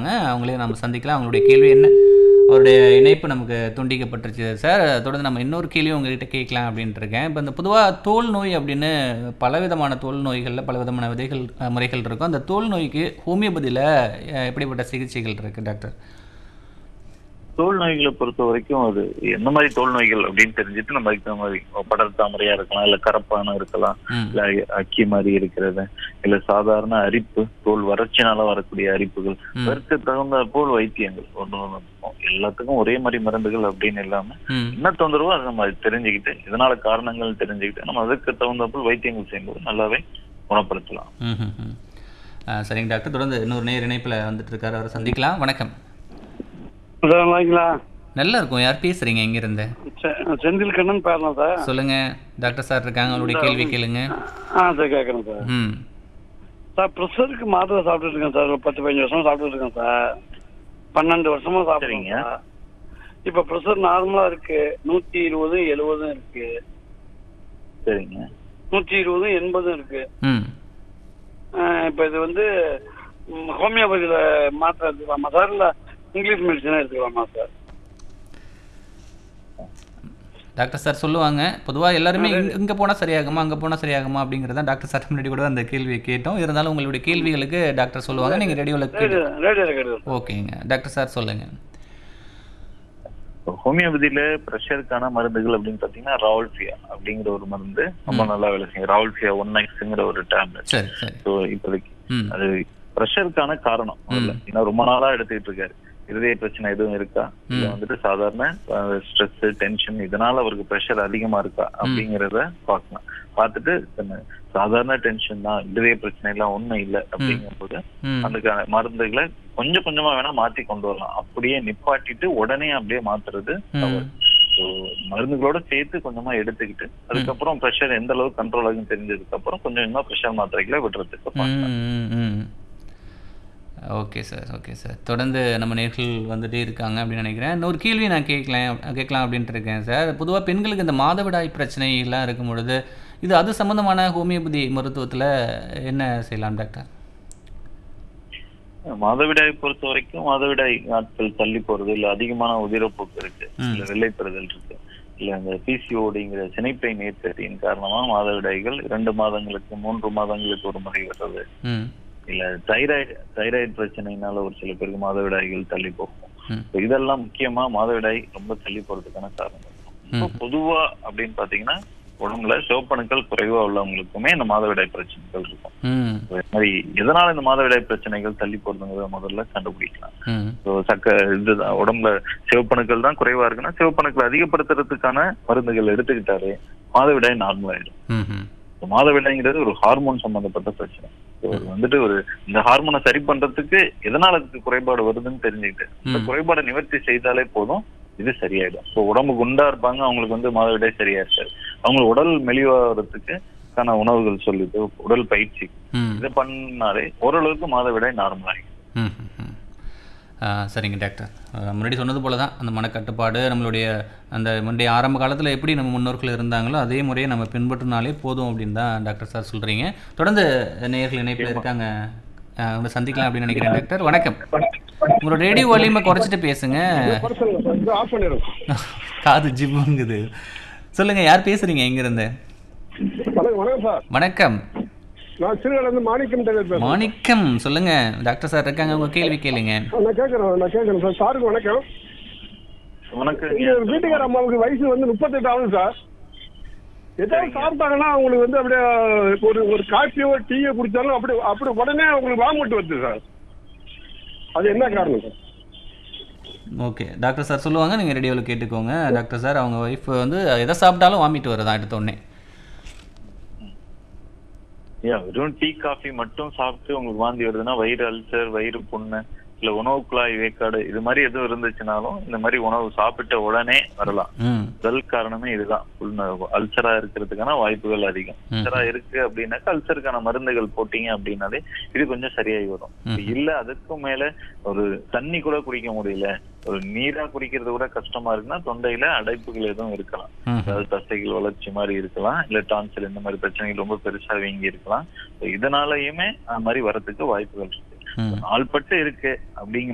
இருக்காங்க அவங்களே நம்ம சந்திக்கலாம் அவங்களுடைய கேள்வி என்ன அவருடைய இணைப்பு நமக்கு துண்டிக்கப்பட்டுருச்சு சார் தொடர்ந்து நம்ம இன்னொரு கேள்வி உங்ககிட்ட கேட்கலாம் அப்படின்ட்டு இருக்கேன் இப்போ இந்த பொதுவாக தோல் நோய் அப்படின்னு பலவிதமான தோல் நோய்களில் பலவிதமான விதைகள் அஹ், முறைகள் இருக்கும் அந்த தோல் நோய்க்கு ஹோமியோபதியில் அஹ், எப்படிப்பட்ட சிகிச்சைகள் இருக்குது டாக்டர் தோல் நோய்களை பொறுத்த வரைக்கும் அது என்ன மாதிரி தோல் நோய்கள் அப்படின்னு தெரிஞ்சுட்டு நம்ம அதுக்கு மாதிரி படர் தாமரையா இருக்கலாம் இல்ல கரப்பான இருக்கலாம் ம் இல்ல அக்கி மாதிரி இருக்கிறது இல்ல சாதாரண அரிப்பு தோல் வறட்சினால வரக்கூடிய அரிப்புகள் ம். அதற்கு தகுந்த போல் வைத்தியங்கள் ஒன்று ஒன்று இருக்கும் எல்லாத்துக்கும் ஒரே மாதிரி மருந்துகள் அப்படின்னு இல்லாம ம் என்ன தொந்தரவோ அதை நம்ம தெரிஞ்சுக்கிட்டு இதனால காரணங்கள் தெரிஞ்சுக்கிட்டு நம்ம அதுக்கு தகுந்த போல் வைத்தியங்கள் செய்யும்போது நல்லாவே குணப்படுத்தலாம் ம் ம், ம். ஆ, சரிங்க டாக்டர் தொடர்ந்து இன்னொரு நேர் இணைப்பில் வந்துட்டு இருக்காரு அவரை சந்திக்கலாம் வணக்கம் சார் வாங்கிங்களா நல்லா இருக்கும் யார் பேசுறீங்க இங்கிருந்து செ- செந்தில் கண்ணன் பேரலாம் சார் சொல்லுங்க டாக்டர் சார் இருக்காங்க அவங்களுடைய கேள்வி கேளுங்க ஆ சார் கேட்குறேன் சார் ம் சார் ப்ரெஷருக்கு மாத்திரை சாப்பிட்டுட்டு இருக்கேன் சார் ஒரு பத்து பதினஞ்சு வருஷமா சாப்பிட்டுட்டு இருக்கேன் சார் பன்னெண்டு வருஷமா சாப்பிடுறீங்க சரிங்க. இப்போ ப்ரெஷர் நார்மலா இருக்கு நூற்றி இருபது எழுபதும் இருக்கு சரிங்க நூற்றி இருபதும் எண்பதும் இருக்கு ம் இப்போ இது வந்து ம், ஹோமியோபதியில மாத்திரை எடுத்துக்கலாமா சார் இல்லை இங்கிலீஷ் மெடிசனாக எடுத்துக்கலாமா சார் டாக்டர் சார் சொல்லுவாங்க பொதுவாக எல்லாருமே இங்க இங்கே போனால் சரியாகுமா அங்கே போனால் சரியாகுமா அப்படிங்கிறத டாக்டர் சார் முன்னாடி கூட அந்த கேள்வியை கேட்டோம் இருந்தாலும் உங்களுடைய கேள்விகளுக்கு டாக்டர் சொல்லுவாங்க நீங்கள் ரேடியோவில் கேட்டு ரேடியோ ரேடியோ கேட்குது ஓகேங்க டாக்டர் சார் சொல்லுங்க ஹோமியோபதியில ப்ரெஷருக்கான மருந்துகள் அப்படின்னு பாத்தீங்கன்னா ராவல்ஃபியா அப்படிங்கிற ஒரு மருந்து ரொம்ப நல்லா வேலை செய்யும் ராவல்ஃபியா ஒன் எக்ஸ்ங்கிற ஒரு டேப்லெட் சரி சரி ஸோ இப்போதைக்கு ம் அது ப்ரெஷருக்கான காரணம் முதல்ல ஏன்னா ரொம்ப நாளா எடுத்துக்கிட்டு இருக்காரு இருதய பிரச்சனை எதுவும் இருக்கா இல்ல வந்துட்டு சாதாரண ஸ்ட்ரெஸ் டென்ஷன் இதனால அவருக்கு ப்ரெஷர் அதிகமா இருக்கா அப்படிங்கறத பார்க்கலாம் பார்த்துட்டு என்ன, சாதாரண டென்ஷன் தான் இருதய பிரச்சனை எல்லாம் ஒண்ணும் இல்லை அப்படிங்கும்போது ம் அதுக்கான மருந்துகளை கொஞ்சம் கொஞ்சமா வேணா மாத்தி கொண்டு வரலாம் அப்படியே நிப்பாட்டிட்டு உடனே அப்படியே மாத்துறது தவறு ஸோ மருந்துகளோட சேர்த்து கொஞ்சமா எடுத்துக்கிட்டு அதுக்கப்புறம் ப்ரெஷர் எந்த அளவுக்கு கண்ட்ரோல் ஆகும் தெரிஞ்சதுக்கு அப்புறம் கொஞ்சம் கொஞ்சமா ப்ரெஷர் மாத்திரைகளை விடுறதுக்கு பார்க்கலாம். ம், ம், ம். ஓகே சார் ஓகே சார் தொடர்ந்து நம்ம நேர்கள் வந்துட்டே இருக்காங்க அப்படின்னு நினைக்கிறேன் இன்னொரு கேள்வி நான் கேட்கலாம் கேட்கலாம் அப்படின்ட்டு இருக்கேன் சார் பொதுவாக பெண்களுக்கு இந்த மாதவிடாய் பிரச்சனைலாம் இருக்கும் பொழுது இது அது சம்மந்தமான ஹோமியோபதி மருத்துவத்தில் என்ன செய்யலாம் டாக்டர் மாதவிடாய் பொறுத்த வரைக்கும் மாதவிடாய் நாட்கள் தள்ளி போறது இல்ல அதிகமான உதிரப்போக்கு இருக்கு ம். இல்ல வெள்ளைப்படுதல் இருக்கு இல்ல அந்த பிசிஓடிங்கிற சினைப்பை நீர்க்கட்டியின் காரணமா மாதவிடாய்கள் இரண்டு மாதங்களுக்கு மூன்று மாதங்களுக்கு ஒரு முறை வர்றது ம் இல்ல தைராய்டு தைராய்டு பிரச்சனைனால ஒரு சில பேருக்கு மாதவிடாய்கள் தள்ளி போகும் ம் So இதெல்லாம் முக்கியமா மாதவிடாய் ரொம்ப தள்ளி போறதுக்கான காரணம் இப்போ பொதுவா அப்படின்னு பாத்தீங்கன்னா உடம்புல சிவப்பணுக்கள் குறைவா உள்ளவங்களுக்குமே இந்த மாதவிடாய் பிரச்சனைகள் இருக்கும் ம் So இது மாதிரி எதனால இந்த மாதவிடாய் பிரச்சனைகள் தள்ளி போறதுங்கிறத முதல்ல கண்டுபிடிக்கலாம் ம் ஸோ சக்க இதுதான் உடம்புல சிவப்பணுக்கள் தான் குறைவா இருக்குன்னா சிவப்பணுக்களை அதிகப்படுத்துறதுக்கான மருந்துகள் எடுத்துக்கிட்டாரு மாதவிடாய் நார்மல் ஆயிடும் ம் ம் So மாதவிடாய்ங்கிறது ஒரு ஹார்மோன் சம்பந்தப்பட்ட பிரச்சனை So அது வந்துட்டு ஒரு இந்த ஹார்மோனை சரி பண்றதுக்கு எதனால அதுக்கு குறைபாடு வருதுன்னு தெரிஞ்சுக்கிட்டு இந்த ம். குறைபாடை நிவர்த்தி செய்தாலே போதும் இது சரியாயிடும் ஸோ உடம்பு குண்டா இருப்பாங்க அவங்களுக்கு வந்து மாதவிடாய் சரியா இருக்காது அவங்களுக்கு உடல் மெலிவாகிறதுக்கு உணவுகள் சொல்லிட்டு உடல் பயிற்சி ம் இதை பண்ணாலே ஓரளவுக்கு மாதவிடாய் நார்மல் ஆகிடும் ம், ம், ம். ஆ, சரிங்க டாக்டர் ஆ, முன்னாடி சொன்னது போல தான் அந்த மனக்கட்டுப்பாடு நம்மளுடைய அந்த முந்தைய ஆரம்ப காலத்தில் எப்படி நம்ம முன்னோர்கள் இருந்தாங்களோ அதே முறையை நம்ம பின்பற்றினாலே போதும் அப்படின்னு தான் டாக்டர் சார் சொல்கிறீங்க தொடர்ந்து நேயர்கள் இணைப்பில் இருக்காங்க ஆ, உங்களை சந்திக்கலாம் அப்படின்னு நினைக்கிறேன் டாக்டர் வணக்கம் உங்களோட ரேடியோ வால்யூமை குறைச்சிட்டு பேசுங்க ஆஃப் பண்ணிடுங்க காது ஜிம்முங்குது சொல்லுங்க யார் பேசுறீங்க எங்கிருந்து வணக்கம் வணக்கம் சார் வணக்கம் நான் சிறுவிலேருந்து மாணிக்கம் டெய்லர் பேசுறேன் மாணிக்கம் சொல்லுங்க டாக்டர் சார் இருக்காங்க உங்க கேள்வி கேளுங்க நான் கேட்குறேன் நான் கேட்குறேன் சார் சாருக்கு வணக்கம் உனக்கு எங்க வீட்டுக்கார அம்மாவுக்கு வயசு வந்து முப்பத்தெட்டு ஆகுது சார் ஏதாவது சாப்பிட்டாங்கன்னா அவங்களுக்கு வந்து அப்படியே ஒரு ஒரு காஃபியோ டீயோ குடிச்சாலும் அப்படி அப்படி உடனே அவங்களுக்கு வாமிட்டு வருது சார் அது என்ன காரணம் சார் ஓகே டாக்டர் சார் சொல்லுவாங்க நீங்கள் ரேடியோவில் கேட்டுக்கோங்க டாக்டர் சார் அவங்க ஒய்ஃப் வந்து எதை சாப்பிட்டாலும் வாமிட்டு வருதான் எடுத்த உடனே ஏன் வெறும் டீ காஃபி மட்டும் சாப்பிட்டு உங்களுக்கு வாந்தி வருதுன்னா வயிறு அல்சர் வயிறு புண்ணு இல்ல உணவு குழாய் வேக்காடு இது மாதிரி எதுவும் இருந்துச்சுனாலும் இந்த மாதிரி உணவு சாப்பிட்ட உடனே வரலாம் ம் முதல் காரணமே இதுதான் புண்ணு- அல்சரா இருக்கிறதுக்கான வாய்ப்புகள் அதிகம் ம். அல்சரா இருக்கு அப்படின்னாக்கா அல்சருக்கான மருந்துகள் போட்டீங்க அப்படின்னாலே இது கொஞ்சம் சரியாகி வரும் ம். இல்ல அதுக்கும் மேல ஒரு தண்ணி கூட குடிக்க முடியல ஒரு நீரா குடிக்கிறது கூட கஷ்டமா இருக்குன்னா தொண்டையில அடைப்புகள் எதுவும் இருக்கலாம் ம் அதாவது தசைகள் வளர்ச்சி மாதிரி இருக்கலாம் இல்ல டான்சில் இந்த மாதிரி பிரச்சனைகள் ரொம்ப பெருசா வீங்கி இருக்கலாம் So இதனாலயுமே அந்த மாதிரி வரதுக்கு வாய்ப்புகள் இருக்கு ம் நாள்பட்டு இருக்கு அப்படிங்கிற